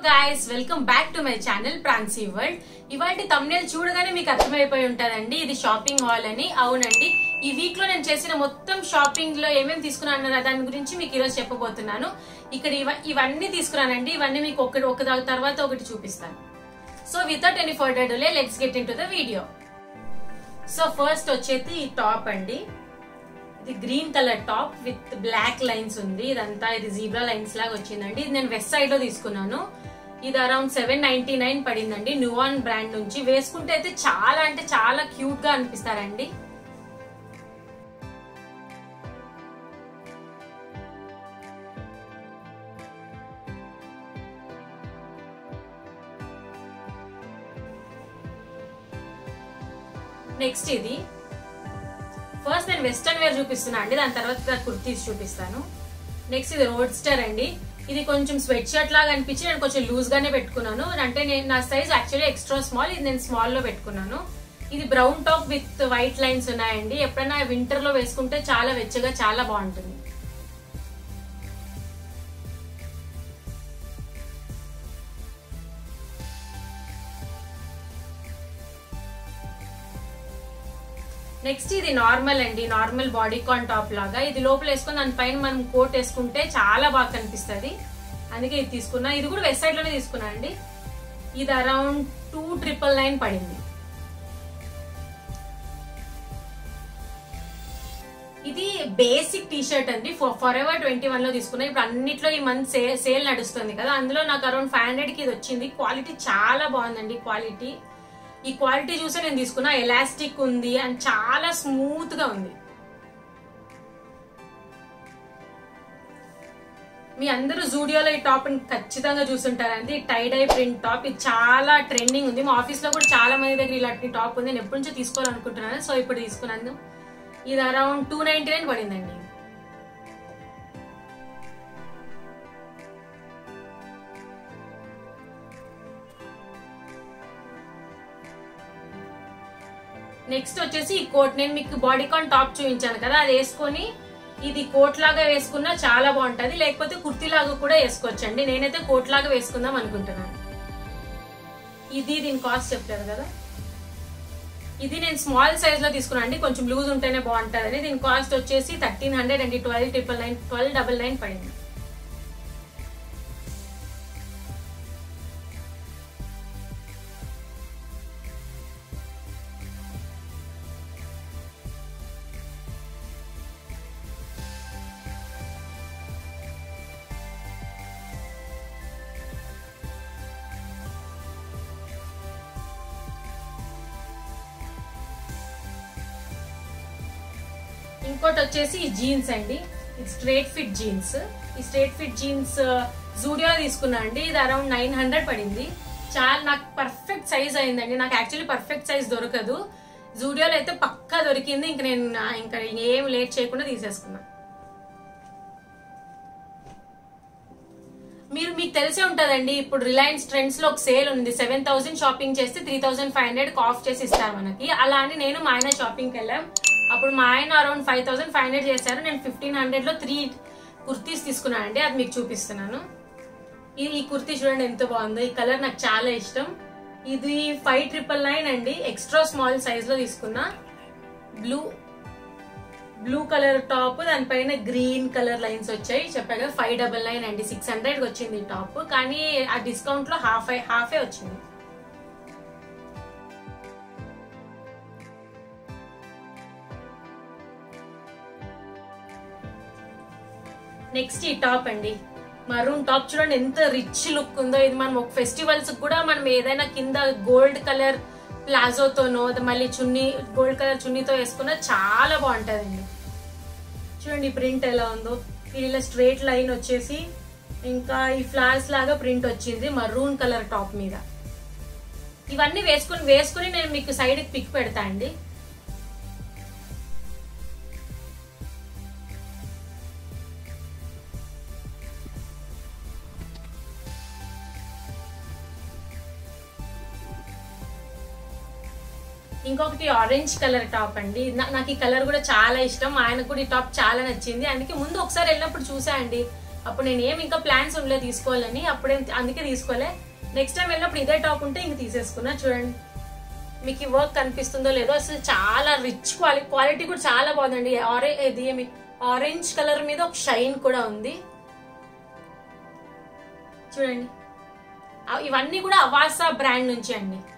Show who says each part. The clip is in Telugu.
Speaker 1: guys welcome back to my channel Pransy world ఇవాటి తమ్నేల్ చూడగానే మీకు అర్థమైపోయి ఉంటదండి ఇది షాపింగ్ హాల్ అని అవునండి ఈ వీక్ లో నేను చేసిన మొత్తం షాపింగ్ లో ఏమేమి తీసుకున్నాను అన్న దాని గురించి మీకు ఈరోజు చెప్పబోతున్నాను ఇక్కడ ఇవ- ఇవన్నీ తీసుకున్నానండి ఇవన్నీ మీకు ఒకటి ఒక దా- తర్వాత ఒకటి చూపిస్తాను so without any further delay let's get into the video so first వచ్చేసి ఈ టాప్ అండి ఇది green colour top with black lines ఉంది ఇదంతా ఇది జీబ్రా లైన్స్ లాగా వచ్చిందండి ఇది నేను వెస్ట్ సైడ్ లో తీసుకున్నాను ఇది అరౌండ్ సెవెన్ నైన్టీ నైన్ పడిందండి న్యూఆన్ బ్రాండ్ నుంచి వేసుకుంటే అయితే చాలా అంటే చాలా క్యూట్ గా అనిపిస్తారండి నెక్స్ట్ ఇది ఫస్ట్ నేను వెస్టర్న్ వేర్ చూపిస్తున్నా అండి దాని తర్వాత కుర్తీస్ చూపిస్తాను నెక్స్ట్ ఇది రోడ్ స్టర్ అండి ఇది కొంచెం స్వెట్ షర్ట్ లాగా అనిపించి నేను కొంచెం లూజ్ గానే పెట్టుకున్నాను అంటే నేను నా సైజ్ యాక్చువల్లీ ఎక్స్ట్రా స్మాల్ ఇది నేను స్మాల్ లో పెట్టుకున్నాను ఇది brown top with white lines ఉన్నాయండి ఎప్పుడైనా వింటర్ లో వేసుకుంటే చాలా వెచ్చగా చాలా బాగుంటుంది నెక్స్ట్ ఇది నార్మల్ అండి నార్మల్ బాడీ కాన్ టాప్ లాగా ఇది లోపల వేసుకొని దానిపైన మనం కోట్ వేసుకుంటే చాలా బాగా కనిపిస్తుంది అందుకే ఇది తీసుకున్నా ఇది కూడా వెస్ట్ సైడ్ లోనే తీసుకున్నా అండి ఇది అరౌండ్ టూ ట్రిపుల్ నైన్ పడింది ఇది బేసిక్ టీ షర్ట్ అండి ఫర్ ఎవర్ ట్వంటీ వన్ లో తీసుకున్నా ఇప్పుడు అన్నిట్లో ఈ మంత్ సేల్ నడుస్తుంది కదా అందులో నాకు అరౌండ్ ఫైవ్ హండ్రెడ్ కి ఇది వచ్చింది క్వాలిటీ చాలా బాగుందండి క్వాలిటీ ఈ క్వాలిటీ చూసే నేను తీసుకున్నా ఎలాస్టిక్ ఉంది అండ్ చాలా స్మూత్ గా ఉంది మీ అందరూ జూడియోలో ఈ టాప్ ని ఖచ్చితంగా చూసుంటారండి టై డై ప్రింట్ టాప్ ఇది చాలా ట్రెండింగ్ ఉంది మా ఆఫీస్ లో కూడా చాలా మంది దగ్గర ఇలాంటి టాప్ ఉంది నేను ఎప్పటి నుంచో తీసుకోవాలనుకుంటున్నాను సో ఇప్పుడు తీసుకున్నాను ఇది అరౌండ్ టూ నైన్టీ నైన్ పడిందండి నెక్స్ట్ వచ్చేసి ఈ కోట్ నేను మీకు బాడీకాన్ టాప్ చూపించాను కదా అది వేసుకొని ఇది కోట్ లాగా వేసుకున్నా చాలా బాగుంటది లేకపోతే కుర్తీ లాగా కూడా వేసుకోవచ్చండి నేనైతే కోట్ లాగా వేసుకుందాం అనుకుంటున్నాను ఇది దీని కాస్ట్ చెప్పలేదు కదా ఇది నేను స్మాల్ సైజ్ లో తీసుకున్నాను అండి కొంచెం లూజ్ ఉంటేనే బాగుంటదని దీని కాస్ట్ వచ్చేసి థర్టీన్ హండ్రెడ్ అండి twelve triple nine twelve double nine పడింది ఇంకోటి వచ్చేసి ఈ జీన్స్ అండి ఇది స్ట్రేట్ ఫిట్ జీన్స్ ఈ స్ట్రేట్ ఫిట్ జీన్స్ జూడియో తీసుకున్నా అండి ఇది అరౌండ్ నైన్ హండ్రెడ్ పడింది చాలా నాకు పర్ఫెక్ట్ సైజ్ అయిందండి నాకు యాక్చువల్లీ పర్ఫెక్ట్ సైజ్ దొరకదు జూడియోలో అయితే పక్కా దొరికింది ఇంక నేను నా- ఇంకా ఏం లేట్ చేయకుండా తీసేసుకున్నా మీరు మీకు తెలిసే ఉంటదండి ఇప్పుడు రిలయన్స్ ట్రెండ్స్ లో ఒక సేల్ ఉంది సెవెన్ థౌసండ్ షాపింగ్ చేస్తే three thousand five hundred off చేసి ఇస్తారు మనకి అలా అని నేను మా ఆయన షాపింగ్కి వెళ్ళాం అప్పుడు మా ఆయన around five thousand five hundred చేశారు నేను ఫిఫ్టీన్ హండ్రెడ్ లో త్రీ కుర్తీస్ తీసుకున్నానండి అది మీకు చూపిస్తున్నాను ఈ ఈ కుర్తీ చూడండి ఎంత బాగుందో ఈ కలర్ నాకు చాలా ఇష్టం ఇది ఫైవ్ ట్రిపుల్ నైన్ అండి ఎక్స్ట్రా స్మాల్ సైజ్ లో తీసుకున్నా బ్లూ బ్లూ కలర్ టాప్ దానిపైన గ్రీన్ కలర్ లైన్స్ వచ్చాయి చెప్పాగా ఫైవ్ డబల్ నైన్ అండి సిక్స్ హండ్రెడ్ వచ్చింది ఈ టాప్ కానీ ఆ డిస్కౌంట్ లో హాఫ్ హాఫే వచ్చింది నెక్స్ట్ ఈ టాప్ అండి మరూన్ టాప్ చూడండి ఎంత రిచ్ లుక్ ఉందో ఇది మనం ఒక ఫెస్టివల్స్ కూడా మనం ఏదైనా కింద గోల్డ్ కలర్ ప్లాజోతోనో మళ్ళీ చున్నీ గోల్డ్ కలర్ చున్నీతో వేసుకున్నా చాలా బాగుంటదండి చూడండి ప్రింట్ ఎలా ఉందో ఇది ఇలా స్ట్రేట్ లైన్ వచ్చేసి ఇంకా ఈ ఫ్లాస్ లాగా ప్రింట్ వచ్చింది మరూన్ కలర్ టాప్ మీద ఇవన్నీ వేసుకుని వేసుకుని నేను మీకు సైడ్ పిక్ పెడతా అండి ఇంకొకటి ఆరెంజ్ కలర్ టాప్ అండి నా- నాకు ఈ కలర్ కూడా చాలా ఇష్టం ఆయనకు కూడా ఈ టాప్ చాలా నచ్చింది అందుకే ముందు ఒకసారి వెళ్ళినప్పుడు చూసా అండి అప్పుడు నేను ఏం ఇంకా ప్లాన్స్ ఉండలేదు తీసుకోవాలని అప్పుడే అందుకే తీసుకోలే నెక్స్ట్ టైం వెళ్ళినప్పుడు ఇదే టాప్ ఉంటే ఇంక తీసేసుకున్నా చూడండి మీకు ఈ వర్క్ కనిపిస్తుందో లేదో అసలు చాలా రిచ్ క్వాలిటీ క్వాలిటీ కూడా చాలా బాగుందండి ఆరే ఇది ఏమి ఆరెంజ్ కలర్ మీద ఒక షైన్ కూడా ఉంది చూడండి ఆ- ఇవన్నీ కూడా అవాసా బ్రాండ్ నుంచి అండి